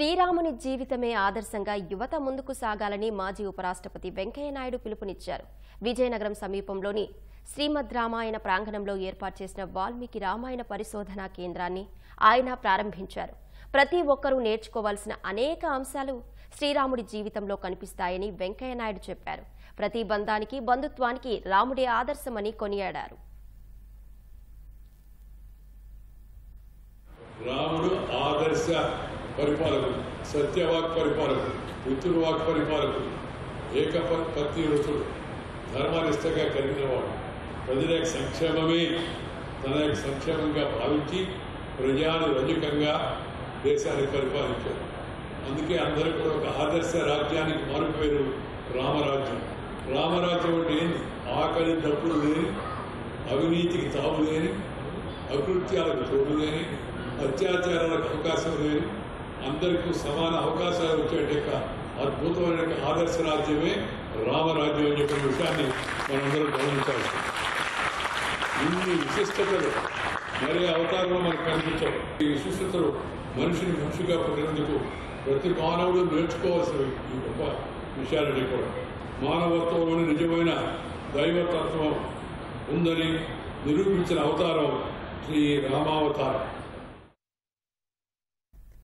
శ్రీరాముని జీవితమే ఆదర్శంగా యువత ముందుకు సాగాలని మాజీ ఉపరాష్ట్రపతి వెంకయ్యనాయుడు పిలుపునిచ్చారు విజయనగరం సమీపంలోని శ్రీమద్ రామాయణ ప్రాంగణంలో ఏర్పాటు చేసిన వాల్మీకి రామాయణ పరిశోధనా కేంద్రాన్ని ఆయన ప్రారంభించారు ప్రతి ఒక్కరూ నేర్చుకోవాల్సిన అనేక అంశాలు శ్రీరాముడి జీవితంలో కనిపిస్తాయని వెంకయ్యనాయుడు చెప్పారు ప్రతి బంధానికి బంధుత్వానికి రాముడే ఆదర్శమని కొనియాడారు రాముడు ఆదర్శ పరిపాలకుడు సత్యవాక్ పరిపాలకుడు పితృవాక్ పరిపాలకుడు ఏకపత్తి ఋతుడు ధర్మనిష్టగా కలిగినవాడు ప్రజల యొక్క సంక్షేమమే తన యొక్క సంక్షేమంగా భావించి ప్రజాను రజకంగా దేశాన్ని పరిపాలించారు అందుకే అందరూ కూడా ఒక ఆదర్శ రాజ్యానికి మారిపోయారు రామరాజ్యం రామరాజ్యం అంటే ఏంది ఆకలి డబ్బులు లేని అవినీతికి తావు లేని అకృత్యాలకు చోటు లేని అత్యాచారాలకు అవకాశం లేని అందరికీ సమాన అవకాశాలు వచ్చేట యొక్క అద్భుతమైన యొక్క ఆదర్శ రాజ్యమే రామరాజ్యం అని చెప్పిన విషయాన్ని మనందరం గమనించాలి ఇన్ని విశిష్టతలు మరే అవతారంలో మనకు కనిపించవు ఈ విశిష్టతలు మనిషిని మనిషిగా పుట్టినందుకు ప్రతి మానవుడు నేర్చుకోవాల్సిన ఈ గొప్ప విషయాలని కూడా మానవత్వంలోని నిజమైన దైవతత్వం ఉందని నిరూపించిన అవతారం శ్రీ రామావతారం